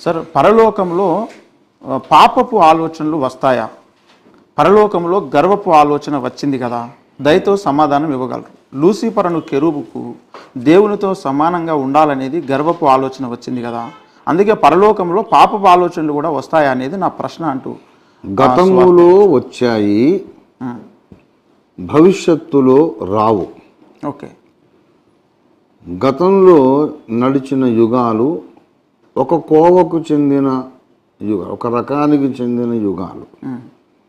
sir పరలోకంలో ఆ, పాపపు ఆలోచనలు వస్తాయా పరలోకంలో గర్వపు ఆలోచన వచ్చింది కదా దయతో సమాధానం ఇవ్వగలరు లూసిఫరను కెరూబుకు దేవునితో సమానంగా ఉండాలనేది గర్వపు ఆలోచన వచ్చింది కదా అందుకే పరలోకంలో పాపపు ఆలోచనలు కూడా వస్తాయా అనేది నా ప్రశ్న అంటూ గతంలో వచ్చాయి ఉమ్, భవిష్యత్తులో రావు ఓకే గతంలో నడిచిన యుగాలు ఒక కోవకు చెందిన యుగాలు ఒక రకానికి చెందిన యుగాలు ఉమ్,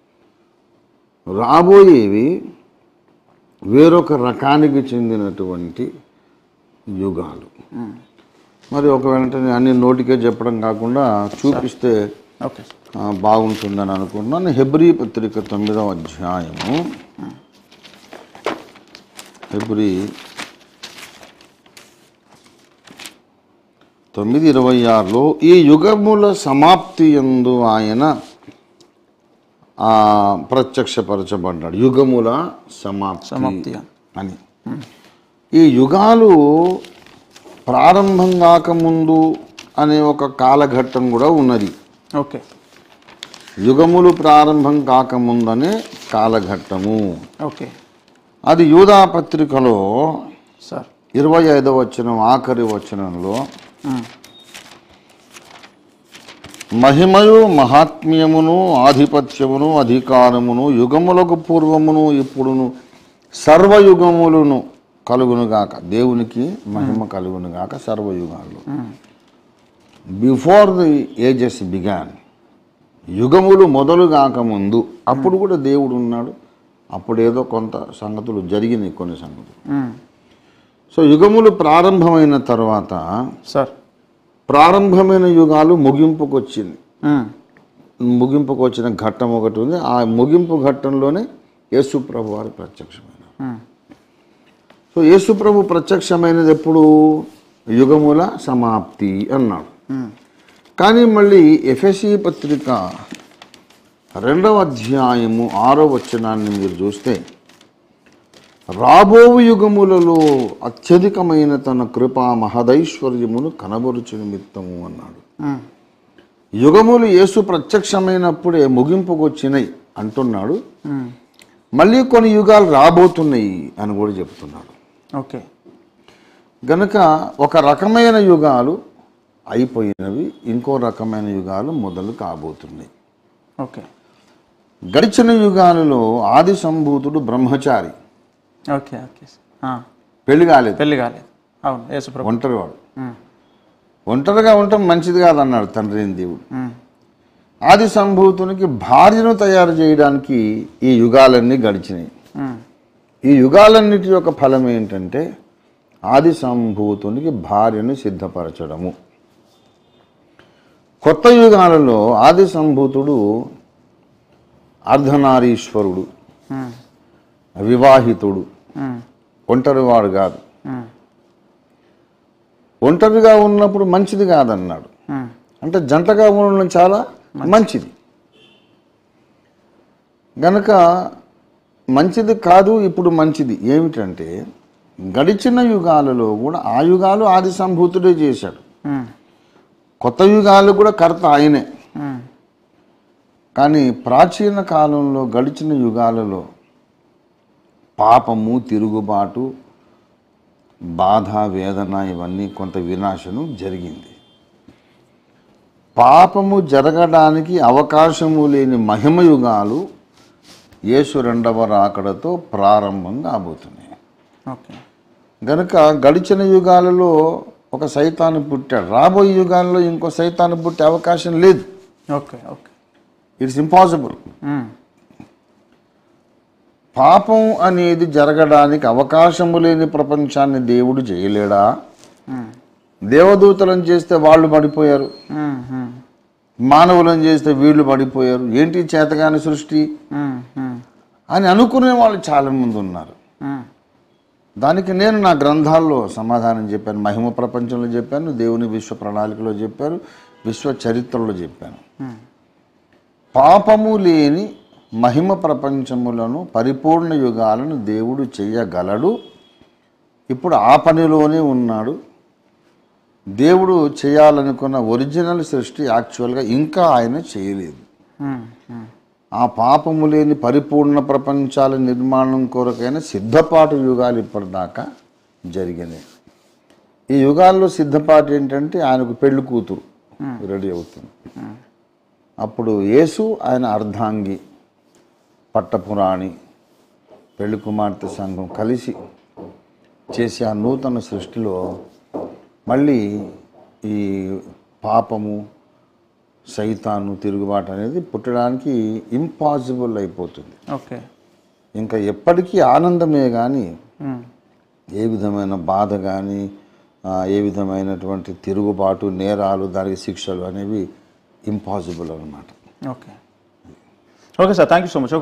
రాబోయేవి వేరొక రకానికి చెందినటువంటి యుగాలు ఉమ్, మరి ఒక వెంటనే అన్ని నోటికే చెప్పడం కాకుండా చూపిస్తే ఓకే ఆ, బాగుంటుందని అనుకుంటున్నాను హెబ్రీ పత్రిక తొమ్మిదవ అధ్యాయము హెబ్రీ తొమ్మిది ఇరవై ఆరులో ఈ యుగముల సమాప్తి ఎందు ఆయన ఆ, ప్రత్యక్షపరచబడ్డాడు యుగముల సమాప్తి సమాప్తి అని ఈ యుగాలు ప్రారంభం కాకముందు అనే ఒక కాలఘట్టం కూడా ఉన్నది ఓకే యుగములు ప్రారంభం కాకముందనే కాలఘట్టము ఓకే అది యూదా పత్రికలో సార్ ఇరవై ఐదవ వచనం ఆఖరి వచనంలో ఉమ్, మహిమయు మహాత్మ్యమును ఆధిపత్యమును అధికారమును యుగములకు పూర్వమును ఇప్పుడును సర్వయుగములను కలుగునుగాక దేవునికి మహిమ కలుగునుగాక సర్వయుగాలు um, before the ages began యుగములు మొదలు కాకముందు అప్పుడు కూడా దేవుడు ఉన్నాడు అప్పుడు ఏదో కొంత సంగతులు జరిగినాయి కొన్ని సంగతులు ఉమ్, సో యుగములు ప్రారంభమైన తర్వాత సార్ ప్రారంభమైన యుగాలు ముగింపుకు వచ్చింది ఉమ్, ముగింపుకు వచ్చిన ఘట్టం ఒకటి ఉంది ఆ ముగింపు ఘట్టంలోనే యేసు ప్రభు వారు ప్రత్యక్షమైనారు ఉమ్, సో యేసు ప్రభు ప్రత్యక్షమైనది ఎప్పుడు యుగముల సమాప్తి అన్నాడు ఉమ్, కానీ మళ్ళీ ఎఫ్ఎస్సి పత్రిక రెండవ అధ్యాయము ఆరో వచనాన్ని మీరు చూస్తే రాబో యుగములలో అత్యధికమైన తన కృపా మహదైశ్వర్యమును కనబరుచు నిమిత్తము అన్నాడు ఉమ్, యుగములు యేసు ప్రత్యక్షమైనప్పుడే ముగింపుకు వచ్చినాయి అంటున్నాడు ఉమ్, మళ్ళీ కొన్ని యుగాలు రాబోతున్నాయి అని కూడా చెప్తున్నాడు ఓకే గనుక ఒక రకమైన యుగాలు అయిపోయినవి ఇంకో రకమైన యుగాలు మొదలు కాబోతున్నాయి ఓకే గడిచిన యుగాలలో ఆది సంభూతుడు బ్రహ్మచారి ఓకే ఓకే ఆ, పెళ్లి కాలేదు పెళ్లి కాలేదు అవును యేసుప్రభు ఒంటరివాడు ఉమ్, ఒంటరిగా ఉండటం మంచిది కాదన్నాడు తండ్రి అయిన దేవుడు ఉమ్, ఆది సంభూతునికి భార్యను తయారు చేయడానికి ఈ యుగాలన్నీ గడిచినాయి ఉమ్, ఈ యుగాలన్నిటి యొక్క ఫలం ఏంటంటే ఆది సంభూతునికి భార్యను సిద్ధపరచడము కొత్త యుగాలలో ఆది సంభూతుడు అర్ధనారీశ్వరుడు ఉమ్, వివాహితుడు ఉమ్, ఒంటరివాడు కాదు ఉమ్, ఒంటరిగా ఉన్నప్పుడు మంచిది కాదన్నాడు ఉమ్, అంటే జంటగా ఉండడం చాలా మంచిది గనక మంచిది కాదు ఇప్పుడు మంచిది ఏమిటంటే గడిచిన యుగాలలో కూడా ఆ యుగాలు ఆది సంభూతుడే చేశాడు ఉమ్, కొత్త యుగాలు కూడా కర్త ఆయనే ఉమ్, కానీ ప్రాచీన కాలంలో గడిచిన యుగాలలో పాపము తిరుగుబాటు బాధ వేదన ఇవన్నీ కొంత వినాశనం జరిగింది పాపము జరగడానికి అవకాశము లేని మహిమ యుగాలు యేసు రెండవ రాకడతో ప్రారంభం కాబోతున్నాయి ఓకే గనుక గడిచిన యుగాలలో ఒక సైతాను పుట్టాడు రాబోయే యుగాల్లో ఇంకో సైతాను పుట్టే అవకాశం లేదు okay okay it's impossible um, పాపం అనేది జరగడానికి అవకాశము లేని ప్రపంచాన్ని దేవుడు చేయలేడా ఉమ్, దేవదూతలను చేస్తే వాళ్ళు పడిపోయారు ఉమ్, ఉమ్, మానవులను చేస్తే వీళ్ళు పడిపోయారు ఏంటి చేతగాని సృష్టి ఉమ్, ఉమ్, అని అనుకునే వాళ్ళు చాలా మంది ఉన్నారు ఉమ్, దానికి నేను నా గ్రంథాల్లో సమాధానం చెప్పాను మహిమ ప్రపంచంలో చెప్పాను దేవుని విశ్వ ప్రణాళికలో చెప్పాను విశ్వ చరిత్రలో చెప్పాను ఉమ్, పాపము లేని మహిమ ప్రపంచములను పరిపూర్ణ యుగాలను దేవుడు చెయ్యగలడు ఇప్పుడు ఆ పనిలోనే ఉన్నాడు దేవుడు చేయాలనుకున్న ఒరిజినల్ సృష్టి యాక్చువల్గా ఇంకా ఆయన చేయలేదు ఉమ్, ఉమ్, ఆ పాపము లేని పరిపూర్ణ ప్రపంచాల నిర్మాణం కొరకైన సిద్ధపాటు యుగాలు ఇప్పటిదాకా జరిగినాయి ఈ యుగాల్లో సిద్ధపాటు ఏంటంటే ఆయనకు పెళ్లి కూతురు రెడీ అవుతుంది అప్పుడు యేసు ఆయన అర్ధాంగి పట్టపురాణి పెళ్లి కుమార్తె సంఘం కలిసి చేసే ఆ నూతన సృష్టిలో మళ్ళీ ఈ పాపము సైతాను తిరుగుబాటు అనేది పుట్టడానికి ఇంపాసిబుల్ అయిపోతుంది ఓకే ఇంకా ఎప్పటికీ ఆనందమే కానీ ఉమ్, ఏ విధమైన బాధ కానీ ఏ విధమైనటువంటి తిరుగుబాటు నేరాలు దానికి శిక్షలు అనేవి ఇంపాసిబుల్ అన్నమాట okay okay sir thank you so much